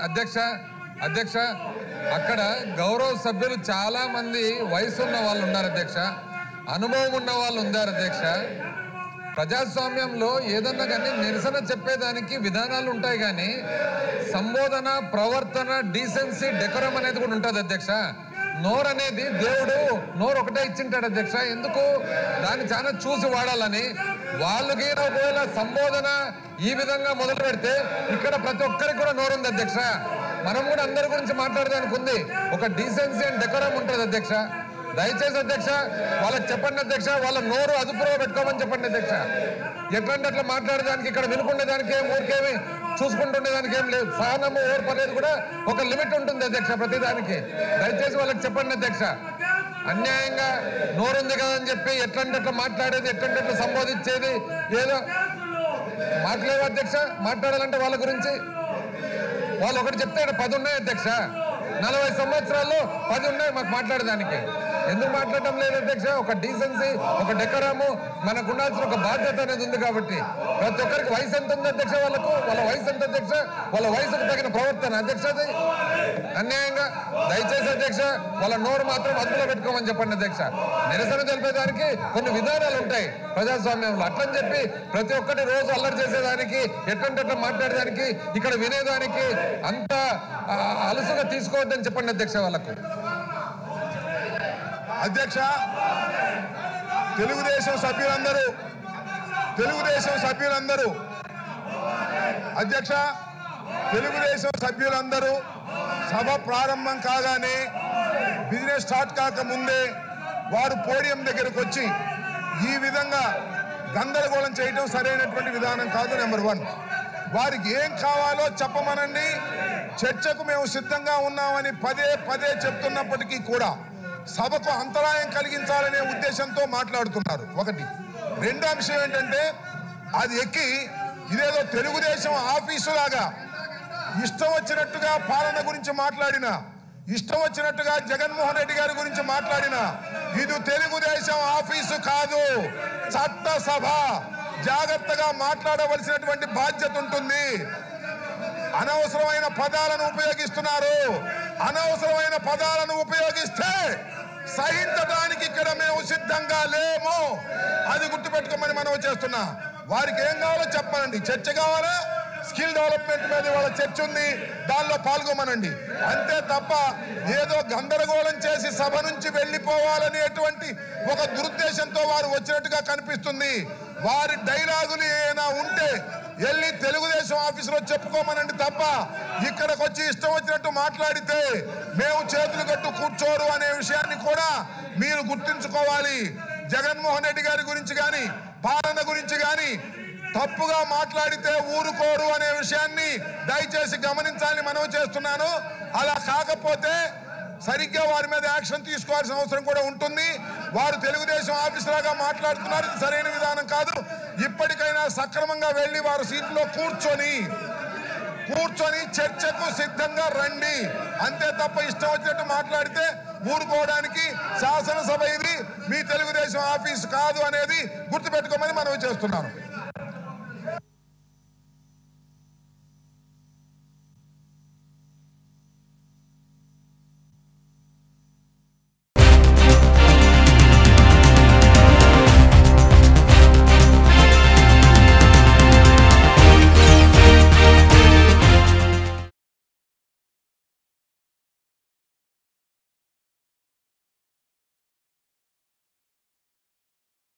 అధ్యక్ష అధ్యక్ష అక్కడ గౌరవ సభ్యులు చాలా మంది వయసు ఉన్న వాళ్ళు ఉన్నారు అధ్యక్ష అనుభవం ఉన్న వాళ్ళు ఉన్నారు అధ్యక్ష ప్రజాస్వామ్యంలో ఏదన్నా కానీ నిరసన చెప్పేదానికి విధానాలు ఉంటాయి కానీ సంబోధన ప్రవర్తన డీసెన్సీ డెకరం అనేది కూడా ఉంటుంది అధ్యక్ష నోరు అనేది దేవుడు నోరు ఒకటే ఇచ్చింటాడు అధ్యక్ష ఎందుకు దాన్ని చాలా చూసి వాడాలని వాళ్ళకి ఒకవేళ సంబోధన ఈ విధంగా మొదలు పెడితే ఇక్కడ ప్రతి ఒక్కరికి కూడా నోరు ఉంది అధ్యక్ష మనం కూడా అందరి గురించి మాట్లాడడానికి ఉంది ఒక డీసెన్సీ అండ్ డెకరం ఉంటుంది అధ్యక్ష దయచేసి అధ్యక్ష వాళ్ళకి చెప్పండి అధ్యక్ష వాళ్ళ నోరు అదుపులో పెట్టుకోమని చెప్పండి అధ్యక్ష ఎట్లాంటి అట్లా మాట్లాడేదానికి ఇక్కడ వినుకునేదానికి ఏం ఊరికేమి చూసుకుంటుండేదానికి ఏం లేదు సహనము ఓర్పు అనేది కూడా ఒక లిమిట్ ఉంటుంది అధ్యక్ష ప్రతిదానికి దయచేసి వాళ్ళకి చెప్పండి అధ్యక్ష అన్యాయంగా నోరుంది కదా అని చెప్పి ఎట్లాంటి అట్లా మాట్లాడేది ఎట్లాంటి అట్లా సంబోధించేది ఏదో మాట్లాడే అధ్యక్ష మాట్లాడాలంటే వాళ్ళ గురించి వాళ్ళు ఒకటి చెప్తే ఇక్కడ పది ఉన్నాయి అధ్యక్ష నలభై సంవత్సరాల్లో పది ఉన్నాయి మాకు మాట్లాడడానికి ఎందుకు మాట్లాడటం లేదు అధ్యక్ష ఒక డీసెన్సీ ఒక డెకరము మనకు ఉండాల్సిన ఒక బాధ్యత అనేది ఉంది కాబట్టి ప్రతి ఒక్కరికి వయసు ఎంత ఉంది అధ్యక్ష వాళ్ళకు వాళ్ళ వయసు ఎంత అధ్యక్ష వాళ్ళ వయసుకు తగిన ప్రవర్తన అధ్యక్ష అది అన్యాయంగా దయచేసి అధ్యక్ష వాళ్ళ నోరు మాత్రం అదుపులో పెట్టుకోమని చెప్పండి అధ్యక్ష నిరసన తెలిపేదానికి కొన్ని విధానాలు ఉంటాయి ప్రజాస్వామ్యంలో అట్లని చెప్పి ప్రతి ఒక్కటి రోజు అల్లరి చేసేదానికి ఎట్లాంటి అట్లా మాట్లాడేదానికి ఇక్కడ వినేదానికి అంత ఆ, అలుసుగా తీసుకోవద్దని చెప్పండి అధ్యక్ష వాళ్ళకు అధ్యక్ష తెలుగుదేశం సభ్యులందరూ తెలుగుదేశం సభ్యులందరూ అధ్యక్ష తెలుగుదేశం సభ్యులందరూ సభ ప్రారంభం కాగానే బిజినెస్ స్టార్ట్ కాకముందే వారు పోడియం దగ్గరకు వచ్చి ఈ విధంగా గందరగోళం చేయడం సరైనటువంటి విధానం కాదు నెంబర్ వన్ వారికి ఏం కావాలో చెప్పమనండి చర్చకు మేము సిద్ధంగా ఉన్నామని పదే పదే చెప్తున్నప్పటికీ కూడా సభకు అంతరాయం కలిగించాలనే ఉద్దేశంతో మాట్లాడుతున్నారు ఒకటి రెండో అంశం ఏంటంటే అది ఎక్కి ఇదేదో తెలుగుదేశం ఆఫీసు లాగా ఇష్టం వచ్చినట్టుగా పాలన గురించి మాట్లాడిన ఇష్టం వచ్చినట్టుగా జగన్మోహన్ రెడ్డి గారి గురించి మాట్లాడిన ఇది తెలుగుదేశం ఆఫీసు కాదు చట్టసభ జాగ్రత్తగా మాట్లాడవలసినటువంటి బాధ్యత ఉంటుంది అనవసరమైన పదాలను ఉపయోగిస్తున్నారు అనవసరమైన పదాలను ఉపయోగిస్తే సహించడానికి ఇక్కడ మేము సిద్ధంగా లేము అది గుర్తుపెట్టుకోమని మనం చేస్తున్నా వారికి ఏం కావాలో చెప్పనండి చర్చ కావాలా స్కిల్ డెవలప్మెంట్ మీద వాళ్ళ చర్చ ఉంది దానిలో పాల్గొమనండి అంతే తప్ప ఏదో గందరగోళం చేసి సభ నుంచి వెళ్ళిపోవాలనేటువంటి ఒక దురుద్దేశంతో వారు వచ్చినట్టుగా కనిపిస్తుంది వారి డైలాగులు ఏమైనా ఉంటే వెళ్ళి తెలుగుదేశం ఆఫీసులో చెప్పుకోమనండి తప్ప ఇక్కడికి వచ్చి ఇష్టం వచ్చినట్టు మాట్లాడితే మేము చేతులు కట్టు కూర్చోరు అనే విషయాన్ని కూడా మీరు గుర్తుంచుకోవాలి జగన్మోహన్ రెడ్డి గారి గురించి కానీ పాలన గురించి కానీ తప్పుగా మాట్లాడితే ఊరుకోరు అనే విషయాన్ని దయచేసి గమనించాలని మనం చేస్తున్నాను అలా కాకపోతే సరిగ్గా వారి మీద యాక్షన్ తీసుకోవాల్సిన అవసరం కూడా ఉంటుంది వారు తెలుగుదేశం ఆఫీసర్గా మాట్లాడుతున్నారు ఇది సరైన విధానం కాదు ఇప్పటికైనా సక్రమంగా వెళ్ళి వారు సీట్లో కూర్చొని కూర్చొని చర్చకు సిద్ధంగా రండి అంతే తప్ప ఇష్టం వచ్చినట్టు మాట్లాడితే ఊరుకోవడానికి శాసనసభ ఇది మీ తెలుగుదేశం ఆఫీస్ కాదు అనేది గుర్తుపెట్టుకోమని మనం చేస్తున్నాను